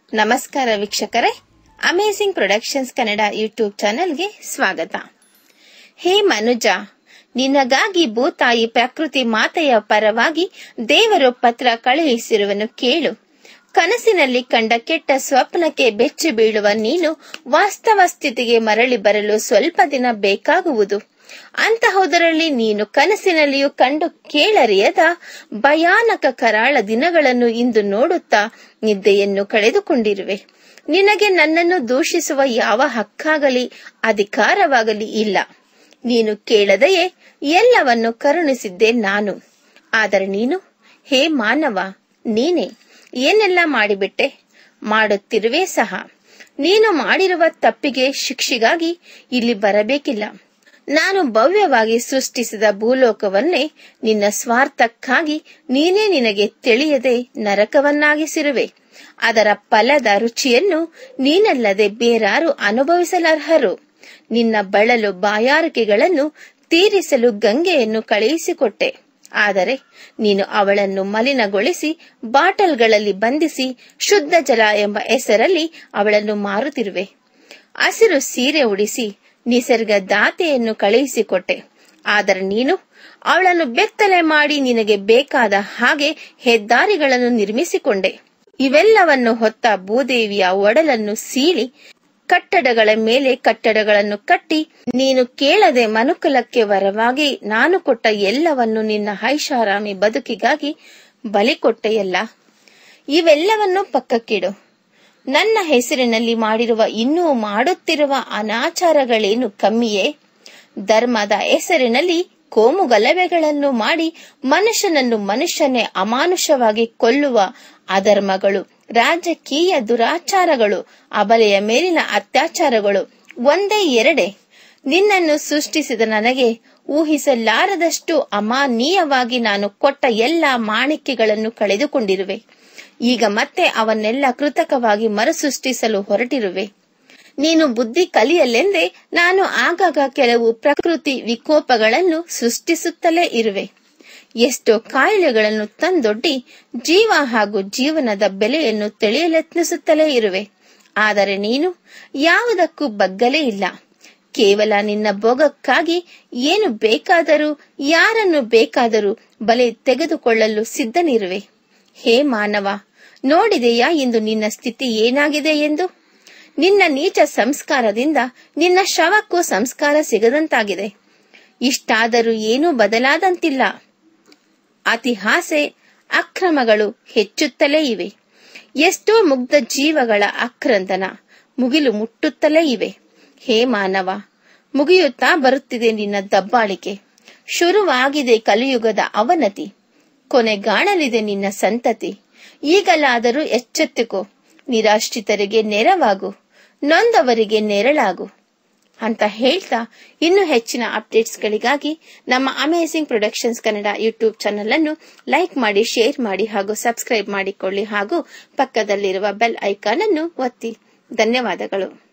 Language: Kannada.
ನಮಸ್ಕಾರ ವೀಕ್ಷಕರೇ ಅಮೇಸಿಂಗ್ ಪ್ರೊಡಕ್ಷನ್ಸ್ ಕನ್ನಡ ಯೂಟ್ಯೂಬ್ ಚಾನೆಲ್ಗೆ ಸ್ವಾಗತ ಹೇ ಮನುಜ ನಿನಗಾಗಿ ಭೂತಾಯಿ ಪ್ರಕೃತಿ ಮಾತೆಯ ಪರವಾಗಿ ದೇವರು ಪತ್ರ ಕಳುಹಿಸಿರುವನು ಕೇಳು ಕನಸಿನಲ್ಲಿ ಕಂಡ ಕೆಟ್ಟ ಸ್ವಪ್ನಕ್ಕೆ ಬೆಚ್ಚಿ ಬೀಳುವ ನೀನು ವಾಸ್ತವ ಸ್ಥಿತಿಗೆ ಮರಳಿ ಬರಲು ಸ್ವಲ್ಪ ದಿನ ಬೇಕಾಗುವುದು ಅಂತಹುದರಲ್ಲಿ ನೀನು ಕನಸಿನಲ್ಲಿಯೂ ಕಂಡು ಕೇಳರಿಯದ ಭಯಾನಕ ಕರಾಳ ದಿನಗಳನ್ನು ಇಂದು ನೋಡುತ್ತಾ ನಿದ್ದೆಯನ್ನು ಕಳೆದುಕೊಂಡಿರುವೆ ನಿನಗೆ ನನ್ನನ್ನು ದೂಷಿಸುವ ಯಾವ ಹಕ್ಕಾಗಲಿ ಅಧಿಕಾರವಾಗಲಿ ಇಲ್ಲ ನೀನು ಕೇಳದೆಯೇ ಎಲ್ಲವನ್ನು ಕರುಣಿಸಿದ್ದೆ ನಾನು ಆದರೆ ನೀನು ಹೇ ಮಾನವ ನೀನೇ ಏನೆಲ್ಲ ಮಾಡಿಬಿಟ್ಟೆ ಮಾಡುತ್ತಿರುವೆ ಸಹ ನೀನು ಮಾಡಿರುವ ತಪ್ಪಿಗೆ ಶಿಕ್ಷೆಗಾಗಿ ಇಲ್ಲಿ ಬರಬೇಕಿಲ್ಲ ನಾನು ಭವ್ಯವಾಗಿ ಸೃಷ್ಟಿಸಿದ ಭೂಲೋಕವನ್ನೇ ನಿನ್ನ ಸ್ವಾರ್ಥಕ್ಕಾಗಿ ನೀನೇ ನಿನಗೆ ತಿಳಿಯದೆ ನರಕವನ್ನಾಗಿಸಿರುವೆ ಅದರ ಫಲದ ರುಚಿಯನ್ನು ನೀನಲ್ಲದೆ ಬೇರಾರು ಅನುಭವಿಸಲಾರ್ಹರು ನಿನ್ನ ಬಳಲು ಬಾಯಾರಿಕೆಗಳನ್ನು ತೀರಿಸಲು ಗಂಗೆಯನ್ನು ಕಳುಹಿಸಿಕೊಟ್ಟೆ ಆದರೆ ನೀನು ಅವಳನ್ನು ಮಲಿನಗೊಳಿಸಿ ಬಾಟಲ್ಗಳಲ್ಲಿ ಬಂಧಿಸಿ ಶುದ್ಧ ಜಲ ಎಂಬ ಹೆಸರಲ್ಲಿ ಅವಳನ್ನು ಮಾರುತ್ತಿರುವೆ ಹಸಿರು ಸೀರೆ ಉಡಿಸಿ ನಿಸರ್ಗ ದಾತೆಯನ್ನು ಕಳುಹಿಸಿಕೊಟ್ಟೆ ಆದರೆ ನೀನು ಅವಳನ್ನು ಬೆತ್ತಲೆ ಮಾಡಿ ನಿನಗೆ ಬೇಕಾದ ಹಾಗೆ ಹೆದ್ದಾರಿಗಳನ್ನು ನಿರ್ಮಿಸಿಕೊಂಡೆ ಇವೆಲ್ಲವನ್ನು ಹೊತ್ತ ಭೂದೇವಿಯ ಒಡಲನ್ನು ಸೀಳಿ ಕಟ್ಟಡಗಳ ಮೇಲೆ ಕಟ್ಟಡಗಳನ್ನು ಕಟ್ಟಿ ನೀನು ಕೇಳದೆ ಮನುಕುಲಕ್ಕೆ ವರವಾಗಿ ನಾನು ಕೊಟ್ಟ ಎಲ್ಲವನ್ನು ನಿನ್ನ ಐಷಾರಾಮಿ ಬದುಕಿಗಾಗಿ ಬಲಿ ಕೊಟ್ಟೆಯಲ್ಲ ಇವೆಲ್ಲವನ್ನು ಪಕ್ಕಕ್ಕಿಡು ನನ್ನ ಹೆಸರಿನಲ್ಲಿ ಮಾಡಿರುವ ಇನ್ನೂ ಮಾಡುತ್ತಿರುವ ಅನಾಚಾರಗಳೇನು ಕಮ್ಮಿಯೇ ಧರ್ಮದ ಹೆಸರಿನಲ್ಲಿ ಕೋಮು ಗಲಭೆಗಳನ್ನು ಮಾಡಿ ಮನುಷ್ಯನನ್ನು ಮನುಷ್ಯನೇ ಅಮಾನುಷವಾಗಿ ಕೊಲ್ಲುವ ಅಧರ್ಮಗಳು ರಾಜಕೀಯ ದುರಾಚಾರಗಳು ಅಬಲೆಯ ಮೇಲಿನ ಅತ್ಯಾಚಾರಗಳು ಒಂದೇ ಎರಡೆ ನಿನ್ನನ್ನು ಸೃಷ್ಟಿಸಿದ ನನಗೆ ಊಹಿಸಲಾರದಷ್ಟು ಅಮಾನೀಯವಾಗಿ ನಾನು ಕೊಟ್ಟ ಎಲ್ಲ ಮಾಣಿಕ್ಯಗಳನ್ನು ಕಳೆದುಕೊಂಡಿರುವೆ ಈಗ ಮತ್ತೆ ಅವನ್ನೆಲ್ಲ ಕೃತಕವಾಗಿ ಮರುಸೃಷ್ಟಿಸಲು ಹೊರಟಿರುವೆ ನೀನು ಬುದ್ಧಿ ಕಲಿಯಲೆಂದೇ ನಾನು ಆಗಾಗ ಕೆಲವು ಪ್ರಕೃತಿ ವಿಕೋಪಗಳನ್ನು ಸೃಷ್ಟಿಸುತ್ತಲೇ ಇರುವೆ ಎಷ್ಟೋ ಕಾಯಿಲೆಗಳನ್ನು ತಂದೊಡ್ಡಿ ಜೀವ ಹಾಗೂ ಜೀವನದ ಬೆಲೆಯನ್ನು ತಿಳಿಯಲೆತ್ನಿಸುತ್ತಲೇ ಇರುವೆ ಆದರೆ ನೀನು ಯಾವುದಕ್ಕೂ ಬಗ್ಗಲೇ ಇಲ್ಲ ಕೇವಲ ನಿನ್ನ ಭೋಗಕ್ಕಾಗಿ ಏನು ಬೇಕಾದರೂ ಯಾರನ್ನು ಬೇಕಾದರೂ ಬಲೆ ತೆಗೆದುಕೊಳ್ಳಲು ಸಿದ್ಧನಿರುವೆ ಹೇ ಮಾನವ ನೋಡಿದೆಯಾ ಇಂದು ನಿನ್ನ ಸ್ಥಿತಿ ಏನಾಗಿದೆ ಎಂದು ನಿನ್ನ ನೀಚ ಸಂಸ್ಕಾರದಿಂದ ನಿನ್ನ ಶವಕ್ಕೂ ಸಂಸ್ಕಾರ ಸಿಗದಂತಾಗಿದೆ ಇಷ್ಟಾದರೂ ಏನೂ ಬದಲಾದಂತಿಲ್ಲ ಅತಿಹಾಸೆ ಅಕ್ರಮಗಳು ಹೆಚ್ಚುತ್ತಲೇ ಇವೆ ಎಷ್ಟೋ ಮುಗ್ಧ ಜೀವಗಳ ಆಕ್ರಂದನ ಮುಗಿಲು ಮುಟ್ಟುತ್ತಲೇ ಇವೆ ಹೇ ಮಾನವ ಮುಗಿಯುತ್ತಾ ಬರುತ್ತಿದೆ ನಿನ್ನ ದಬ್ಬಾಳಿಕೆ ಶುರುವಾಗಿದೆ ಕಲಿಯುಗದ ಅವನತಿ ಕೊನೆಗಾಣಲಿದೆ ನಿನ್ನ ಸಂತತಿ ಈಗಲಾದರೂ ಎಚ್ಚೆತ್ತುಕೋ ನಿರಾಶ್ರಿತರಿಗೆ ನೆರವಾಗು ನೊಂದವರಿಗೆ ನೆರಳಾಗು ಅಂತ ಹೇಳ್ತಾ ಇನ್ನು ಹೆಚ್ಚಿನ ಅಪ್ಡೇಟ್ಸ್ಗಳಿಗಾಗಿ ನಮ್ಮ amazing productions Kannada YouTube channel ಅನ್ನು ಲೈಕ್ ಮಾಡಿ ಶೇರ್ ಮಾಡಿ ಹಾಗೂ ಸಬ್ಸ್ಕ್ರೈಬ್ ಮಾಡಿಕೊಳ್ಳಿ ಹಾಗೂ ಪಕ್ಕದಲ್ಲಿರುವ ಬೆಲ್ ಐಕಾನ್ ಅನ್ನು ಒತ್ತಿ ಧನ್ಯವಾದಗಳು